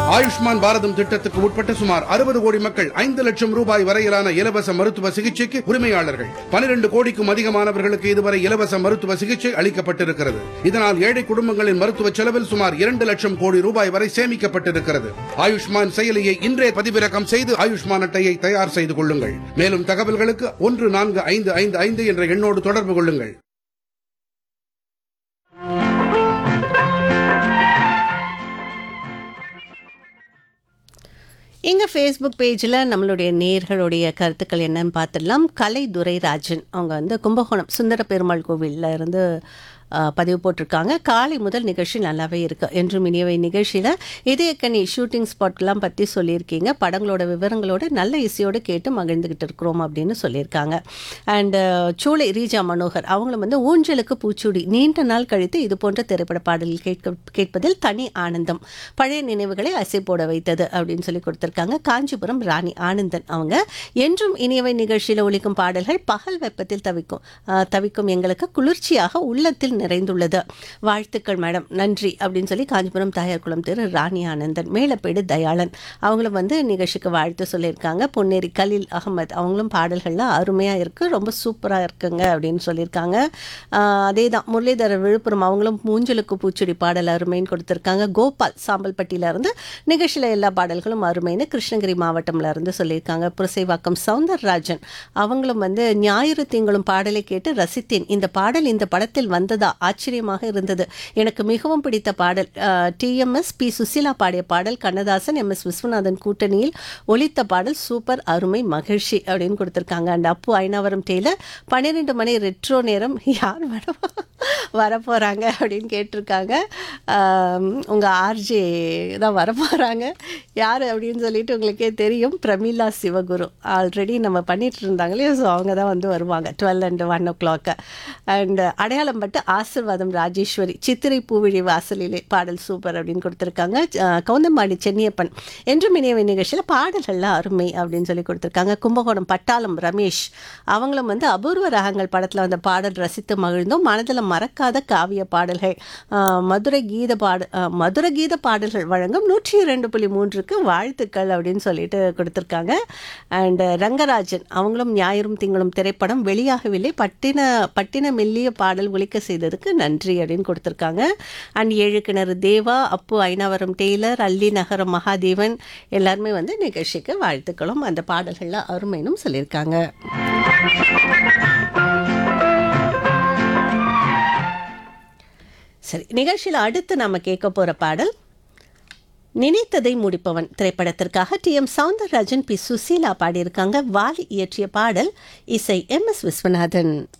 ஆயுஷ்மான் பாரதம் திட்டத்துக்கு உட்பட்ட சுமார் அறுபது கோடி மக்கள் ஐந்து லட்சம் ரூபாய் வரையிலான இலவச மருத்துவ சிகிச்சைக்கு உரிமையாளர்கள் பனிரெண்டு கோடிக்கும் அதிகமானவர்களுக்கு இதுவரை இலவச மருத்துவ சிகிச்சை அளிக்கப்பட்டிருக்கிறது இதனால் ஏழை குடும்பங்களின் மருத்துவ செலவில் சுமார் இரண்டு லட்சம் கோடி ரூபாய் வரை சேமிக்கப்பட்டிருக்கிறது ஆயுஷ்மான் செயலியை இன்றே பதிவிறக்கம் செய்து ஆயுஷ்மான் அட்டையை தயார் செய்து கொள்ளுங்கள் மேலும் தகவல்களுக்கு ஒன்று நான்கு ஐந்து ஐந்து ஐந்து என்ற எண்ணோடு தொடர்பு கொள்ளுங்கள் எங்க ஃபேஸ்புக் பேஜில் நம்மளுடைய நேர்களுடைய கருத்துக்கள் என்னன்னு பார்த்துடலாம் கலை துரைராஜன் அவங்க வந்து கும்பகோணம் சுந்தர பெருமாள் கோவிலில் இருந்து ஆ, பதிவு போட்டிருக்காங்க காலை முதல் நிகழ்ச்சி நல்லாவே இருக்கு என்றும் இனியவை நிகழ்ச்சியில் இதயக்கனி ஷூட்டிங் ஸ்பாட்லாம் பற்றி சொல்லியிருக்கீங்க படங்களோட விவரங்களோட நல்ல இசையோடு கேட்டு மகிழ்ந்துகிட்டு இருக்கிறோம் அப்படின்னு சொல்லியிருக்காங்க அண்ட் சூளை ரீஜா மனோகர் அவங்களும் வந்து ஊஞ்சலுக்கு பூச்சூடி நீண்ட நாள் கழித்து இது போன்ற திரைப்பட பாடல்கள் கேட்க கேட்பதில் தனி ஆனந்தம் பழைய நினைவுகளை அசை போட வைத்தது அப்படின்னு சொல்லி கொடுத்துருக்காங்க காஞ்சிபுரம் ராணி ஆனந்தன் அவங்க என்றும் இனியவை நிகழ்ச்சியில் ஒலிக்கும் பாடல்கள் பகல் வெப்பத்தில் தவிக்கும் ஆஹ், தவிக்கும் எங்களுக்கு குளிர்ச்சியாக உள்ளத்தில் நிறைந்துள்ளது வாழ்த்துக்கள் மேடம் நன்றி அப்படின்னு சொல்லி காஞ்சிபுரம் தாயார் குளம் திரு ராணி ஆனந்தன் மேலப்பேடு தயாளன் அவங்களும் வந்து நிகழ்ச்சிக்கு வாழ்த்து சொல்லியிருக்காங்க பொன்னேரி கலீல் அகமது அவங்களும் பாடல்கள்லாம் அருமையாக இருக்குது ரொம்ப சூப்பராக இருக்குங்க அப்படின்னு சொல்லியிருக்காங்க ஆஹ், அதே தான் முரளிதரர் விழுப்புரம் அவங்களும் மூஞ்சலுக்கு பூச்செடி பாடல் அருமைன்னு கொடுத்துருக்காங்க கோபால் சாம்பல்பட்டியில இருந்து நிகழ்ச்சியில் எல்லா பாடல்களும் அருமைன்னு கிருஷ்ணகிரி மாவட்டம்ல இருந்து சொல்லியிருக்காங்க புரசைவாக்கம் சவுந்தரராஜன் அவங்களும் வந்து ஞாயிறு திங்களும் பாடலை கேட்டு ரசித்தேன் இந்த பாடல் இந்த படத்தில் வந்ததா ஆச்சரியமாக இருந்தது எனக்கு மிகவும் பிடித்த பாடல் டிஎம்எஸ் பி சுசீலா பாடிய பாடல் கண்ணதாசன் எம் எஸ் விஸ்வநாதன் கூட்டணியில் ஒலித்த பாடல் சூப்பர் அருமை மகிழ்ச்சி அப்படின்னு கொடுத்துருக்காங்க அண்ட் அப்பு ஐநாவரம் டெய்லர் பன்னிரெண்டு மணி ரெட்ரோ நேரம் யார் வர வரப்போகிறாங்க அப்படின்னு கேட்டிருக்காங்க உங்கள் ஆர்ஜே தான் வரப்போகிறாங்க யார் அப்படின்னு சொல்லிட்டு உங்களுக்கே தெரியும் பிரமிளா சிவகுரு ஆல்ரெடி நம்ம பண்ணிட்டு இருந்தாங்களே ஸோ அவங்க தான் வந்து வருவாங்க twelve and one o'clock and அடையாளம் பட்டு ஆசிர்வாதம் ராஜேஸ்வரி சித்திரை பூவிழி வாசலிலே பாடல் சூப்பர் அப்படின்னு கொடுத்துருக்காங்க அஹ், கவுந்தம்பாடி சென்னியப்பன் என்றும் இணையவை நிகழ்ச்சியில் பாடல்கள்லாம் அருமை அப்படின்னு சொல்லி கொடுத்துருக்காங்க கும்பகோணம் பட்டாளம் ரமேஷ் அவங்களும் வந்து அபூர்வ ராகங்கள் படத்தில் வந்த பாடல் ரசித்து மகிழ்ந்தோம் மனதில் மறக்காத காவிய பாடல்கள் அஹ், மதுரை கீத பாட அஹ், மதுரை கீத பாடல்கள் வழங்கும் நூற்றி இரண்டு புள்ளி மூன்றுக்கு வாழ்த்துக்கள் அப்படின்னு சொல்லிட்டு கொடுத்துருக்காங்க அண்ட் ரங்கராஜன் அவங்களும் ஞாயிறும் திங்களும் திரைப்படம் வெளியாகவில்லை பட்டின பட்டின மெல்லிய பாடல் ஒலிக்க செய்ததுக்கு நன்றி அப்படின்னு கொடுத்துருக்காங்க அண்ட் ஏழு கிணறு தேவா அப்பு ஐநாவரம் டெய்லர் அல்லி நகரம் மகாதேவன் எல்லாருமே வந்து நிகழ்ச்சிக்கு வாழ்த்துக்களும் அந்த பாடல்கள்ல அருமைனும் சொல்லியிருக்காங்க சரி நிகழ்ச்சியில் அடுத்து நம்ம கேட்க போற பாடல் நினைத்ததை முடிப்பவன் திரைப்படத்திற்காக T M Soundararajan P Susheela பாடியிருக்காங்க வாலி இயற்றிய பாடல் இசை எம் எஸ் விஸ்வநாதன்